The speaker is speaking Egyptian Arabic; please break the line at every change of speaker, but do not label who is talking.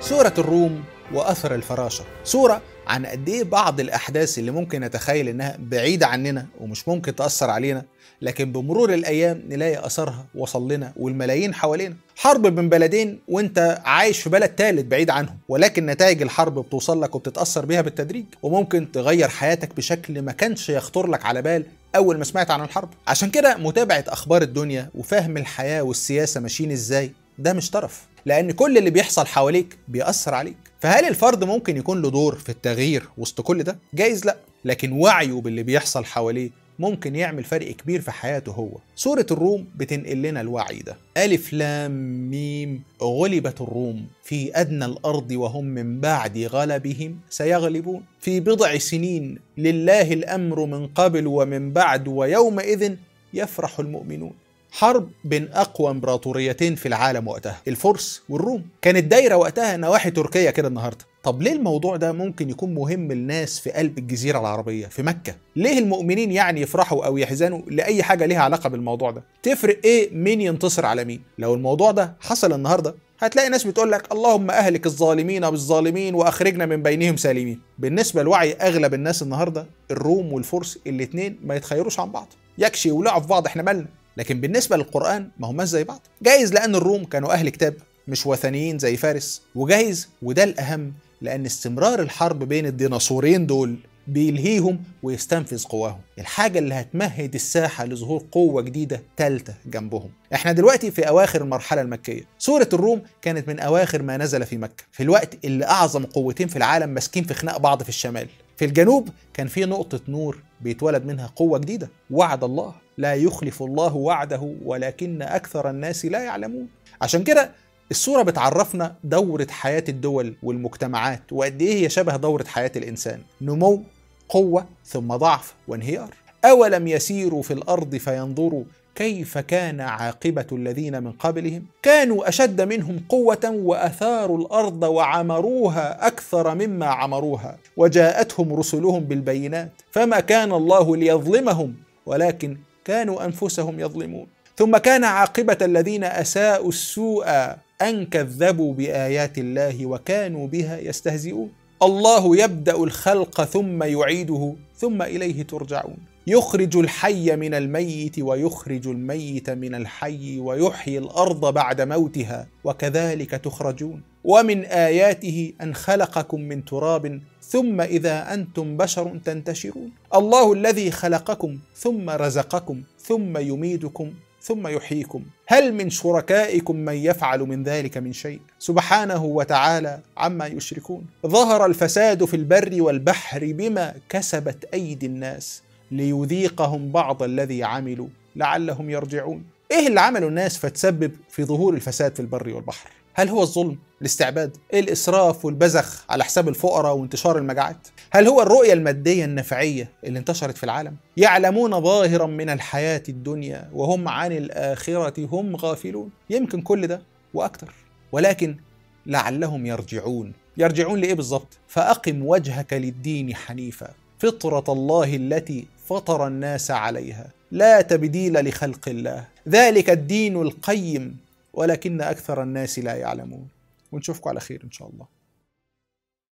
سورة الروم وأثر الفراشة سورة عن قد إيه بعض الأحداث اللي ممكن نتخيل إنها بعيدة عننا ومش ممكن تأثر علينا لكن بمرور الأيام نلاقي أثرها وصل لنا والملايين حوالينا حرب بين بلدين وانت عايش في بلد تالت بعيد عنهم ولكن نتائج الحرب بتوصل لك وبتتأثر بيها بالتدريج وممكن تغير حياتك بشكل ما كانش يخطر لك على بال أول ما سمعت عن الحرب عشان كده متابعة أخبار الدنيا وفهم الحياة والسياسة ماشيين إزاي ده مش طرف لأن كل اللي بيحصل حواليك بيأثر عليك فهل الفرد ممكن يكون له دور في التغيير وسط كل ده؟ جايز لأ لكن وعيه باللي بيحصل حواليه ممكن يعمل فرق كبير في حياته هو سورة الروم بتنقل لنا الوعي ده ألف لام ميم غلبت الروم في أدنى الأرض وهم من بعد غلبهم سيغلبون في بضع سنين لله الأمر من قبل ومن بعد ويومئذ يفرح المؤمنون حرب بين اقوى امبراطوريتين في العالم وقتها الفرس والروم كانت دايره وقتها نواحي تركيا كده النهارده طب ليه الموضوع ده ممكن يكون مهم للناس في قلب الجزيره العربيه في مكه ليه المؤمنين يعني يفرحوا او يحزنوا لاي حاجه ليها علاقه بالموضوع ده تفرق ايه مين ينتصر على مين لو الموضوع ده حصل النهارده هتلاقي ناس بتقول لك اللهم اهلك الظالمين بالظالمين واخرجنا من بينهم سالمين بالنسبه لوعي اغلب الناس النهارده الروم والفرس الاثنين ما يتخيروش عن بعض يكشي يولعوا في بعض احنا مالنا لكن بالنسبه للقران ما هماش زي بعض جايز لان الروم كانوا اهل كتاب مش وثنيين زي فارس وجايز وده الاهم لان استمرار الحرب بين الديناصورين دول بيلهيهم ويستنفذ قواهم الحاجة اللي هتمهد الساحة لظهور قوة جديدة تالتة جنبهم احنا دلوقتي في أواخر المرحلة المكية سورة الروم كانت من أواخر ما نزل في مكة في الوقت اللي أعظم قوتين في العالم ماسكين في خناق بعض في الشمال في الجنوب كان في نقطة نور بيتولد منها قوة جديدة وعد الله لا يخلف الله وعده ولكن أكثر الناس لا يعلمون عشان كده الصورة بتعرفنا دورة حياة الدول والمجتمعات وقد إيه هي شبه دورة حياة الإنسان نمو قوة ثم ضعف وانهيار أولم يسيروا في الأرض فينظروا كيف كان عاقبة الذين من قبلهم كانوا أشد منهم قوة وأثاروا الأرض وعمروها أكثر مما عمروها وجاءتهم رسلهم بالبينات فما كان الله ليظلمهم ولكن كانوا أنفسهم يظلمون ثم كان عاقبة الذين أساءوا السوء أن كذبوا بآيات الله وكانوا بها يستهزئون الله يبدأ الخلق ثم يعيده ثم إليه ترجعون يخرج الحي من الميت ويخرج الميت من الحي ويحيي الارض بعد موتها وكذلك تخرجون ومن اياته ان خلقكم من تراب ثم اذا انتم بشر تنتشرون الله الذي خلقكم ثم رزقكم ثم يميتكم ثم يحييكم هل من شركائكم من يفعل من ذلك من شيء سبحانه وتعالى عما يشركون ظهر الفساد في البر والبحر بما كسبت ايدي الناس ليذيقهم بعض الذي عملوا لعلهم يرجعون ايه اللي عمله الناس فتسبب في ظهور الفساد في البر والبحر هل هو الظلم الاستعباد الاسراف والبذخ على حساب الفقراء وانتشار المجاعات هل هو الرؤيه الماديه النفعيه اللي انتشرت في العالم يعلمون ظاهرا من الحياه الدنيا وهم عن الاخره هم غافلون يمكن كل ده واكثر ولكن لعلهم يرجعون يرجعون لايه بالظبط فاقم وجهك للدين حنيفا فطرة الله التي فطر الناس عليها لا تبديل لخلق الله ذلك الدين القيم ولكن أكثر الناس لا يعلمون ونشوفكم على خير إن شاء الله